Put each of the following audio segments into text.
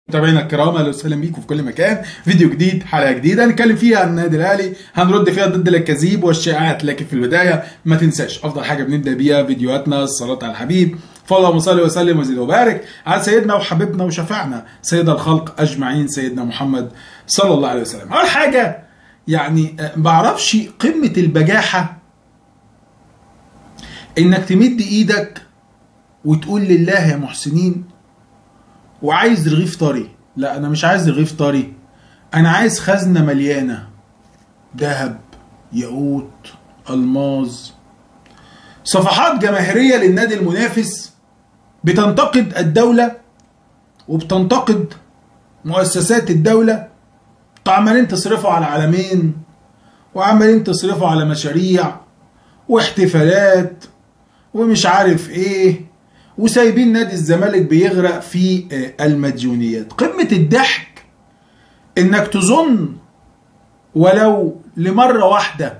متابعينا الكرام اهلا وسهلا بيكم في كل مكان فيديو جديد حلقه جديده هنتكلم فيها عن النادي الاهلي هنرد فيها ضد الاكاذيب والشائعات لكن في البدايه ما تنساش افضل حاجه بنبدا بيها فيديوهاتنا الصلاه على الحبيب فاللهم صل وسلم وزد وبارك على سيدنا وحبيبنا وشفعنا سيد الخلق اجمعين سيدنا محمد صلى الله عليه وسلم اول حاجه يعني ما بعرفش قمه البجاحه انك تمد ايدك وتقول لله يا محسنين وعايز رغيف طري لا انا مش عايز رغيف طري انا عايز خزنه مليانه ذهب ياقوت الماظ صفحات جماهيريه للنادي المنافس بتنتقد الدوله وبتنتقد مؤسسات الدوله عمالين تصرفوا على علمين وعمالين تصرفوا على مشاريع واحتفالات ومش عارف ايه وسايبين نادي الزمالك بيغرق في المديونيات قمة الضحك انك تظن ولو لمرة واحدة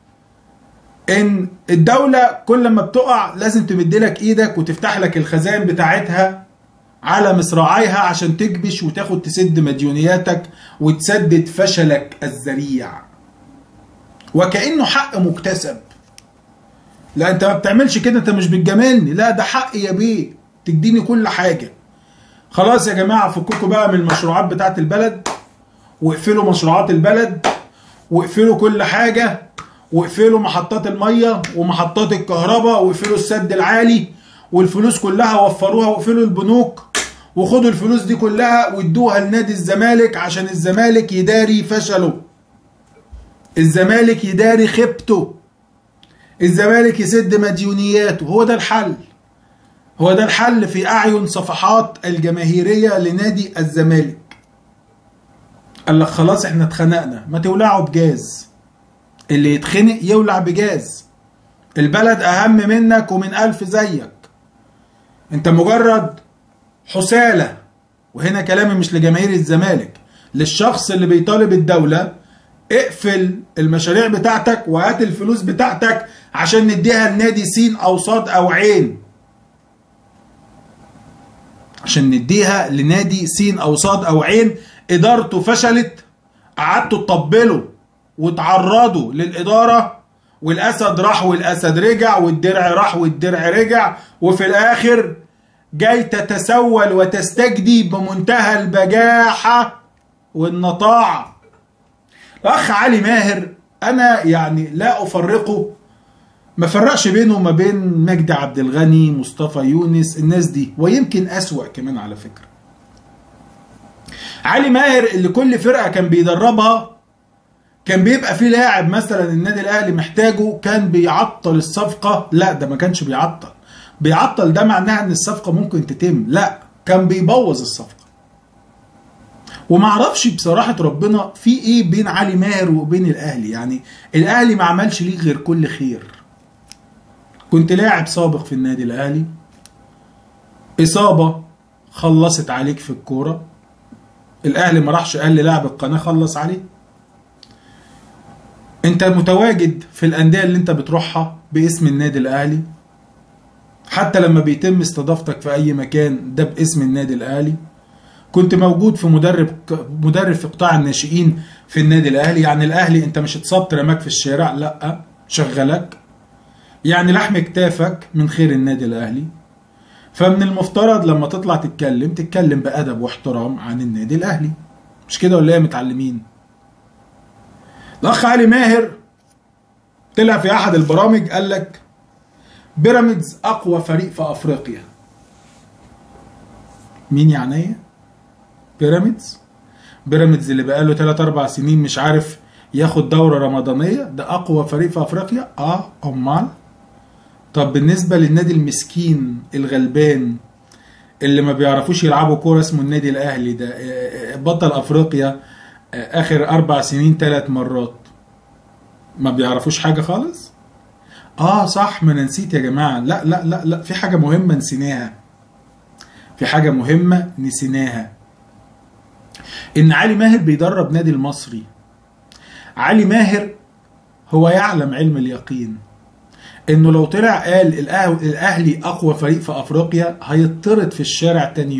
ان الدولة كل ما بتقع لازم تمد لك ايدك وتفتح لك الخزائن بتاعتها على مصراعيها عشان تكبش وتاخد تسد مديونياتك وتسدد فشلك الذريع وكأنه حق مكتسب لا انت ما بتعملش كده انت مش بتجاملني لا ده حقي يا بيه تديني كل حاجه خلاص يا جماعه فككوا بقى من المشروعات بتاعت البلد واقفلوا مشروعات البلد واقفلوا كل حاجه واقفلوا محطات الميه ومحطات الكهرباء واقفلوا السد العالي والفلوس كلها وفروها واقفلوا البنوك وخدوا الفلوس دي كلها وادوها لنادي الزمالك عشان الزمالك يداري فشله الزمالك يداري خيبته الزمالك يسد مديونياته هو ده الحل هو ده الحل في أعين صفحات الجماهيرية لنادي الزمالك قال لك خلاص احنا اتخنقنا ما تولعوا بجاز اللي يتخنق يولع بجاز البلد أهم منك ومن ألف زيك انت مجرد حسالة وهنا كلامي مش لجماهير الزمالك للشخص اللي بيطالب الدولة اقفل المشاريع بتاعتك وهات الفلوس بتاعتك عشان نديها لنادي سين او صاد او عين عشان نديها لنادي سين او صاد او عين ادارته فشلت قعدتوا تطبلوا وتعرضوا للاداره والاسد راح والاسد رجع والدرع راح والدرع رجع وفي الاخر جاي تتسول وتستجدي بمنتهى البجاحه والنطاع الاخ علي ماهر انا يعني لا افرقه ما فرقش بينه وما بين مجدي عبد الغني مصطفى يونس الناس دي ويمكن اسوأ كمان على فكرة علي ماهر اللي كل فرقة كان بيدربها كان بيبقى فيه لاعب مثلا النادي الاهلي محتاجه كان بيعطل الصفقة لا ده ما كانش بيعطل بيعطل ده معناها ان الصفقة ممكن تتم لا كان بيبوظ الصفقة ومعرفش بصراحة ربنا في ايه بين علي ماهر وبين الاهلي يعني الاهلي ما عملش ليه غير كل خير كنت لاعب سابق في النادي الاهلي اصابة خلصت عليك في الكورة الاهلي ما راحش قال للاعب القناة خلص عليه انت متواجد في الاندية اللي انت بتروحها باسم النادي الاهلي حتى لما بيتم استضافتك في اي مكان ده باسم النادي الاهلي كنت موجود في مدرب مدرب في قطاع الناشئين في النادي الاهلي يعني الاهلي انت مش اتصبت رماك في الشارع لا شغلك يعني لحم كتافك من خير النادي الاهلي فمن المفترض لما تطلع تتكلم تتكلم بادب واحترام عن النادي الاهلي مش كده ولا ايه متعلمين الاخ علي ماهر طلع في احد البرامج قال لك بيراميدز اقوى فريق في افريقيا مين يعني ايه بيراميدز بيراميدز اللي بقاله 3 4 سنين مش عارف ياخد دورة رمضانية ده أقوى فريق في أفريقيا آه أمال طب بالنسبة للنادي المسكين الغلبان اللي ما بيعرفوش يلعبوا كورة اسمه النادي الأهلي ده بطل أفريقيا آخر أربع سنين ثلاث مرات ما بيعرفوش حاجة خالص آه صح ما أنا نسيت يا جماعة لا لا لا لا في حاجة مهمة نسيناها في حاجة مهمة نسيناها ان علي ماهر بيدرب نادي المصري علي ماهر هو يعلم علم اليقين انه لو طلع قال الاهلي اقوى فريق في افريقيا هيطرد في الشارع تاني يوم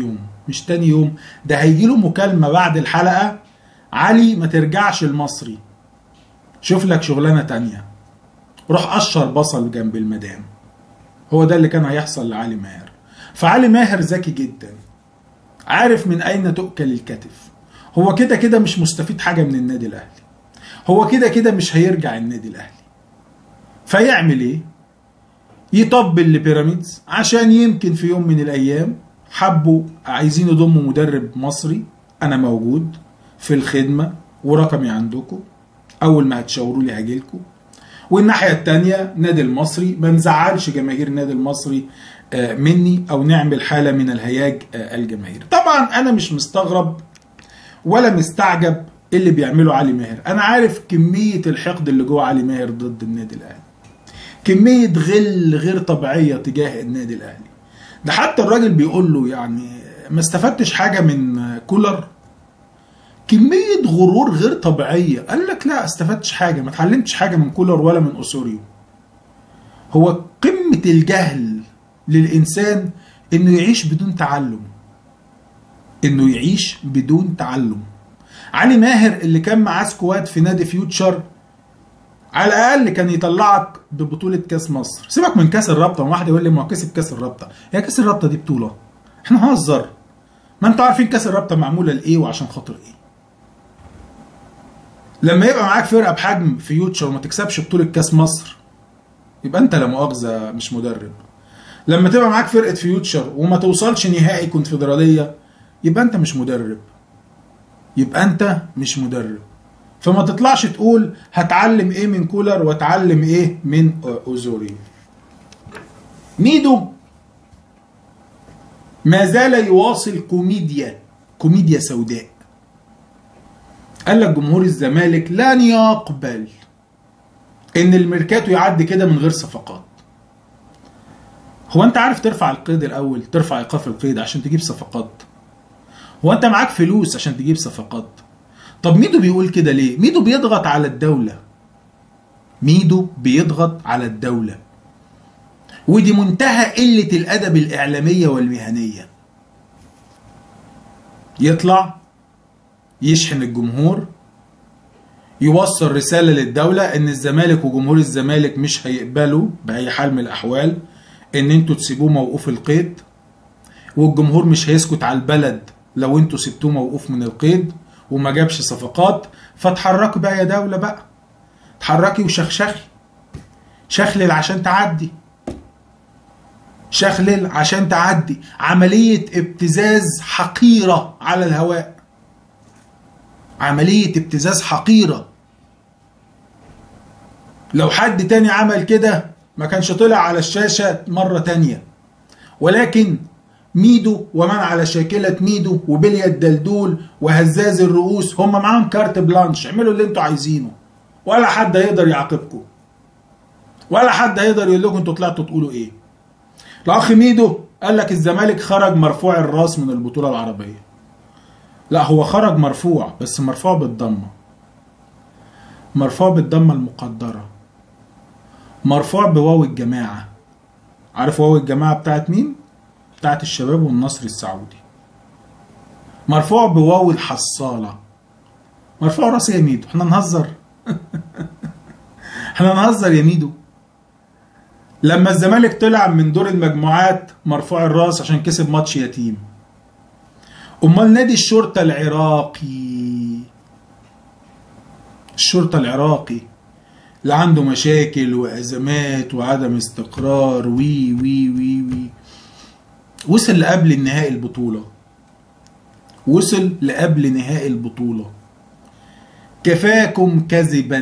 مش تاني يوم ده هيجي له مكالمه بعد الحلقه علي ما ترجعش المصري شوف لك شغلانه تانية روح قشر بصل جنب المدام هو ده اللي كان هيحصل لعلي ماهر فعلي ماهر ذكي جدا عارف من اين تؤكل الكتف هو كده كده مش مستفيد حاجه من النادي الاهلي هو كده كده مش هيرجع النادي الاهلي فيعمل ايه يطبل لبيراميدز عشان يمكن في يوم من الايام حبوا عايزين يضموا مدرب مصري انا موجود في الخدمه ورقمي عندكم اول ما هتشاوروا لي هاجيلكم والناحيه الثانيه نادي المصري ما نزعلش جماهير النادي المصري مني او نعمل حاله من الهياج الجماهيري طبعا انا مش مستغرب ولا مستعجب اللي بيعمله علي ماهر انا عارف كميه الحقد اللي جوه علي ماهر ضد النادي الاهلي كميه غل غير طبيعيه تجاه النادي الاهلي ده حتى الراجل بيقول له يعني ما استفدتش حاجه من كولر كميه غرور غير طبيعيه قال لك لا استفدتش حاجه ما اتعلمتش حاجه من كولر ولا من اسوريو هو قمه الجهل للانسان انه يعيش بدون تعلم انه يعيش بدون تعلم علي ماهر اللي كان معاه سكواد في نادي فيوتشر على الاقل كان يطلعك ببطوله كاس مصر سيبك من كاس الرابطه واحد يقول لي ما هو كسب كاس الرابطه هي كاس الرابطه دي بطوله احنا هنهزر ما انتوا عارفين كاس الرابطه معموله لايه وعشان خاطر ايه لما يبقى معاك فرقه بحجم فيوتشر وما تكسبش بطوله كاس مصر يبقى انت لا مؤاخذه مش مدرب لما تبقى معاك فرقه فيوتشر وما توصلش نهائي كونفدراليه يبقى انت مش مدرب يبقى انت مش مدرب فما تطلعش تقول هتعلم ايه من كولر واتعلم ايه من اوزوري ميدو ما زال يواصل كوميديا كوميديا سوداء قال لك جمهور الزمالك لن يقبل ان الميركاتو يعدي كده من غير صفقات هو انت عارف ترفع القيد الاول ترفع ايقاف القيد عشان تجيب صفقات هو انت معاك فلوس عشان تجيب صفقات طب ميدو بيقول كده ليه ميدو بيضغط على الدولة ميدو بيضغط على الدولة ودي منتهى قلة الأدب الإعلامية والمهنية يطلع يشحن الجمهور يوصل رسالة للدولة إن الزمالك وجمهور الزمالك مش هيقبلوا بأي حال من الأحوال إن أنتوا تسيبوه موقوف القيد والجمهور مش هيسكت على البلد لو أنتوا سبتوه موقوف من القيد وما جابش صفقات فاتحركي بقى يا دولة بقى اتحركي وشخشخي شخلل عشان تعدي شخلل عشان تعدي عملية ابتزاز حقيرة على الهواء عملية ابتزاز حقيرة لو حد تاني عمل كده ما كانش طلع على الشاشة مرة تانية ولكن ميدو ومن على شاكلة ميدو وبليا الدلدول وهزاز الرؤوس هم معاهم كارت بلانش اعملوا اللي انتوا عايزينه ولا حد هيقدر يعاقبكم ولا حد هيقدر يقول لكم انتوا طلعتوا تقولوا ايه الاخ ميدو قال لك الزمالك خرج مرفوع الراس من البطولة العربية لا هو خرج مرفوع بس مرفوع بالضمة مرفوع بالضمة المقدرة مرفوع بواو الجماعة عارف واو الجماعة بتاعت مين؟ بتاعت الشباب والنصر السعودي مرفوع بواو الحصالة مرفوع راس يا ميدو احنا نهزر احنا نهزر يا ميدو لما الزمالك طلع من دور المجموعات مرفوع الراس عشان كسب ماتش يتيم امال نادي الشرطة العراقي الشرطة العراقي اللي عنده مشاكل وازمات وعدم استقرار وي وي وي وي وصل لقبل النهائي البطولة وصل لقبل نهائي البطولة كفاكم كذبا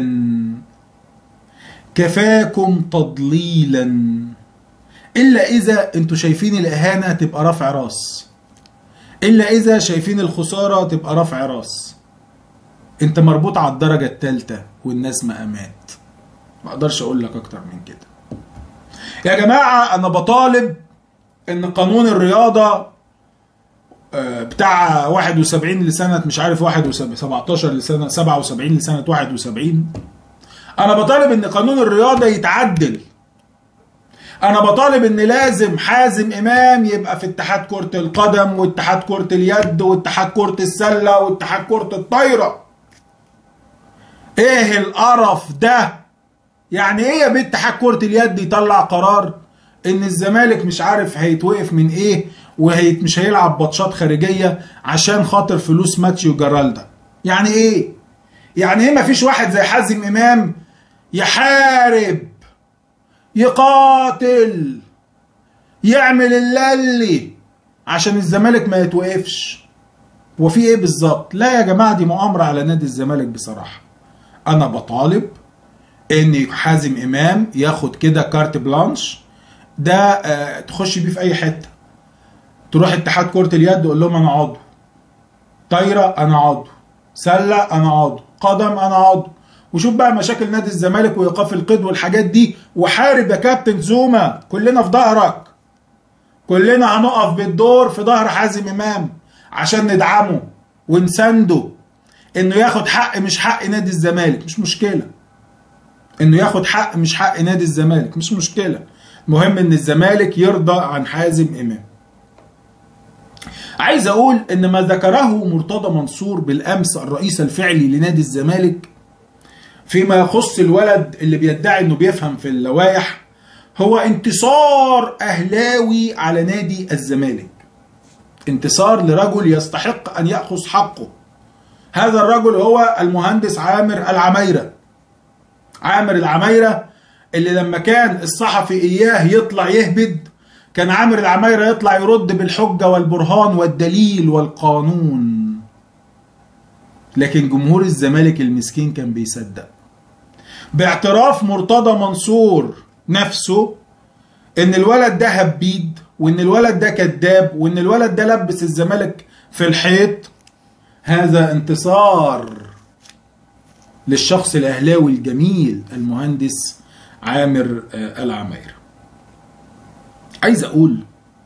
كفاكم تضليلا إلا إذا أنتوا شايفين الإهانة تبقى رفع راس إلا إذا شايفين الخسارة تبقى رفع راس أنت مربوط على الدرجة التالتة والناس مقامات ما أقدرش أقول لك أكتر من كده يا جماعة أنا بطالب ان قانون الرياضه بتاع 71 لسنه مش عارف 71 17 لسنه 77 لسنه 71 انا بطالب ان قانون الرياضه يتعدل انا بطالب ان لازم حازم امام يبقى في اتحاد كرة القدم واتحاد كرة اليد واتحاد كرة السلة واتحاد كرة الطايرة ايه القرف ده يعني ايه يا بنت اتحاد كرة اليد يطلع قرار ان الزمالك مش عارف هيتوقف من ايه ومش هيلعب ماتشات خارجية عشان خاطر فلوس ماتشيو جرالدا يعني ايه يعني ايه مفيش واحد زي حازم امام يحارب يقاتل يعمل اللي عشان الزمالك ما يتوقفش وفي ايه بالظبط لا يا جماعه دي مؤامره على نادي الزمالك بصراحه انا بطالب ان حازم امام ياخد كده كارت بلانش ده آه تخش بيه في اي حته تروح اتحاد كره اليد تقول لهم انا عضو طايره انا عضو سله انا عضو قدم انا عضو وشوف بقى مشاكل نادي الزمالك وايقاف القيد والحاجات دي وحارب يا كابتن زوما كلنا في ظهرك كلنا هنقف بالدور في ظهر حازم امام عشان ندعمه ونسنده انه ياخد حق مش حق نادي الزمالك مش مشكله انه ياخد حق مش حق نادي الزمالك مش مشكله المهم ان الزمالك يرضى عن حازم امام عايز اقول ان ما ذكره مرتضى منصور بالامس الرئيس الفعلي لنادي الزمالك فيما يخص الولد اللي بيدعي انه بيفهم في اللوائح هو انتصار اهلاوي على نادي الزمالك انتصار لرجل يستحق ان ياخذ حقه هذا الرجل هو المهندس عامر العميره عامر العميره اللي لما كان الصحفي اياه يطلع يهبد كان عامر العمايرة يطلع يرد بالحجة والبرهان والدليل والقانون لكن جمهور الزمالك المسكين كان بيصدق باعتراف مرتضى منصور نفسه ان الولد ده هبيد وان الولد ده كذاب وان الولد ده لبس الزمالك في الحيط هذا انتصار للشخص الاهلاوي الجميل المهندس عامر العماير عايز اقول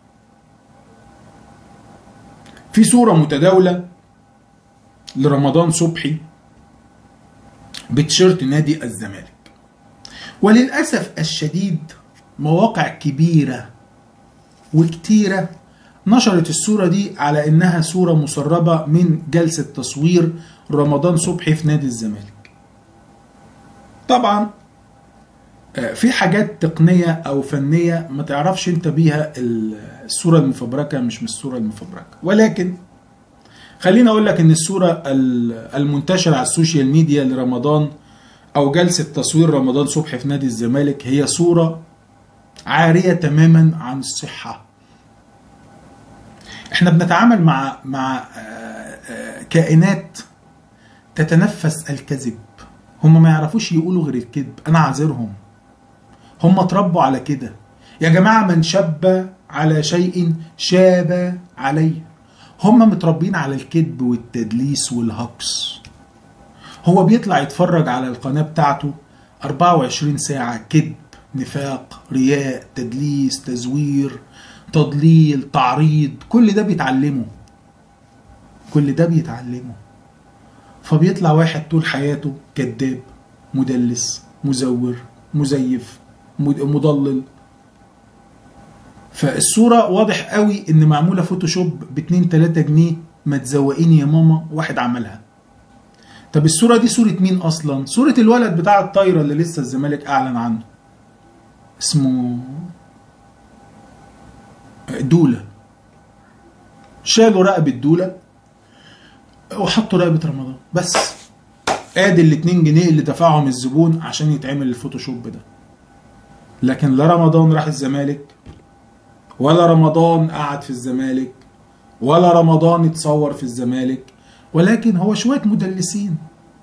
في صورة متداولة لرمضان صبحي بتشيرت نادي الزمالك وللأسف الشديد مواقع كبيرة وكتيرة نشرت الصورة دي على إنها صورة مسربة من جلسة تصوير رمضان صبحي في نادي الزمالك طبعا في حاجات تقنية أو فنية ما تعرفش أنت بيها الصورة المفبركة مش من الصورة المفبركة ولكن خليني أقول لك إن الصورة المنتشرة على السوشيال ميديا لرمضان أو جلسة تصوير رمضان صبحي في نادي الزمالك هي صورة عارية تماما عن الصحة احنا بنتعامل مع مع كائنات تتنفس الكذب هم ما يعرفوش يقولوا غير الكذب انا عاذرهم هم اتربوا على كده يا جماعة من شب على شيء شاب عليه هم متربين على الكذب والتدليس والهكس هو بيطلع يتفرج على القناة بتاعته 24 ساعة كذب نفاق رياء تدليس تزوير تضليل تعريض كل ده بيتعلمه كل ده بيتعلمه فبيطلع واحد طول حياته كذاب مدلس مزور مزيف مضلل فالصورة واضح قوي ان معمولة فوتوشوب ب 2 3 جنيه ما تزوقيني يا ماما واحد عملها طب الصورة دي صورة مين اصلا صورة الولد بتاع الطايرة اللي لسه الزمالك اعلن عنه اسمه دولة شالوا رقبة دولة وحطوا رقبة رمضان بس ادي ال 2 جنيه اللي دفعهم الزبون عشان يتعمل الفوتوشوب ده لكن لا رمضان راح الزمالك ولا رمضان قعد في الزمالك ولا رمضان اتصور في الزمالك ولكن هو شوية مدلسين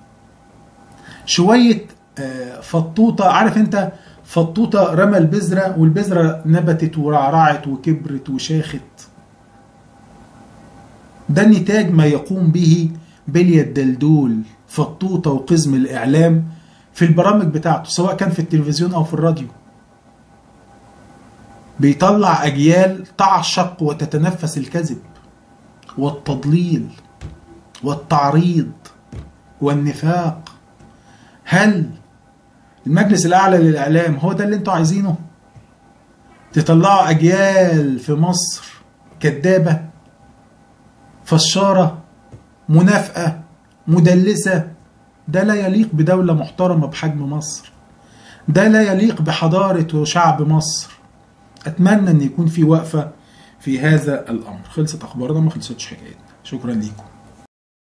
شوية فطوطة عارف انت فطوطة رمى البذرة والبذرة نبتت ورعرعت وكبرت وشاخت ده نتاج ما يقوم به بلية الدلدول فطوطة وقزم الإعلام في البرامج بتاعته سواء كان في التلفزيون أو في الراديو بيطلع أجيال تعشق وتتنفس الكذب والتضليل والتعريض والنفاق هل المجلس الأعلى للإعلام هو ده اللي انتوا عايزينه؟ تطلعوا اجيال في مصر كدابه فشاره منافقه مدلسه ده لا يليق بدوله محترمه بحجم مصر ده لا يليق بحضاره وشعب مصر اتمنى ان يكون في وقفه في هذا الامر خلصت اخبارنا ما خلصتش حكايتنا شكرا ليكم